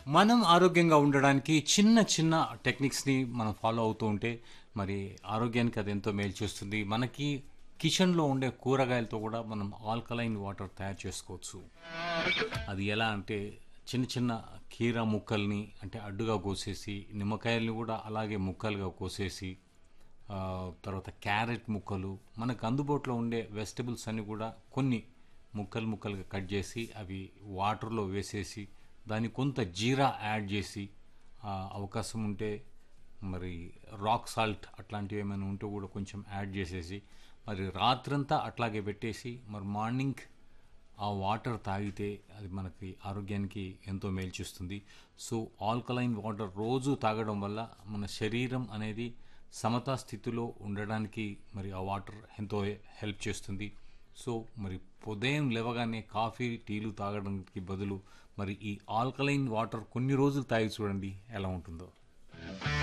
మనం ఆరోగ్యంగా ఉండడానికి చిన్న చిన్న టెక్నిక్స్ని మనం ఫాలో అవుతూ ఉంటే మరి ఆరోగ్యానికి అది ఎంతో మేలు చేస్తుంది మనకి కిచెన్లో ఉండే కూరగాయలతో కూడా మనం ఆల్కలైన్ వాటర్ తయారు చేసుకోవచ్చు అది ఎలా అంటే చిన్న చిన్న కీర ముక్కల్ని అంటే అడ్డుగా కోసేసి నిమ్మకాయల్ని కూడా అలాగే ముక్కలుగా కోసేసి ఆ, తర్వాత క్యారెట్ ముక్కలు మనకు అందుబాటులో ఉండే వెజిటబుల్స్ అన్ని కూడా కొన్ని ముక్కలు ముక్కలుగా కట్ చేసి అవి వాటర్లో వేసేసి దానికి కొంత జీరా యాడ్ చేసి ఆ, అవకాశం ఉంటే మరి రాక్ సాల్ట్ అట్లాంటివి ఏమైనా ఉంటే కూడా కొంచెం యాడ్ చేసేసి మరి రాత్రంతా అట్లాగే పెట్టేసి మరి మార్నింగ్ ఆ వాటర్ తాగితే అది మనకి ఆరోగ్యానికి ఎంతో మేలు చేస్తుంది సో ఆల్కలైన్ వాటర్ రోజు తాగడం వల్ల మన శరీరం అనేది సమతా స్థితిలో ఉండడానికి మరి ఆ వాటర్ ఎంతో హెల్ప్ చేస్తుంది సో మరి ఉదయం లేవగానే కాఫీ టీలు తాగడానికి బదులు మరి ఈ ఆల్కలైన్ వాటర్ కొన్ని రోజులు తాగి చూడండి ఎలా ఉంటుందో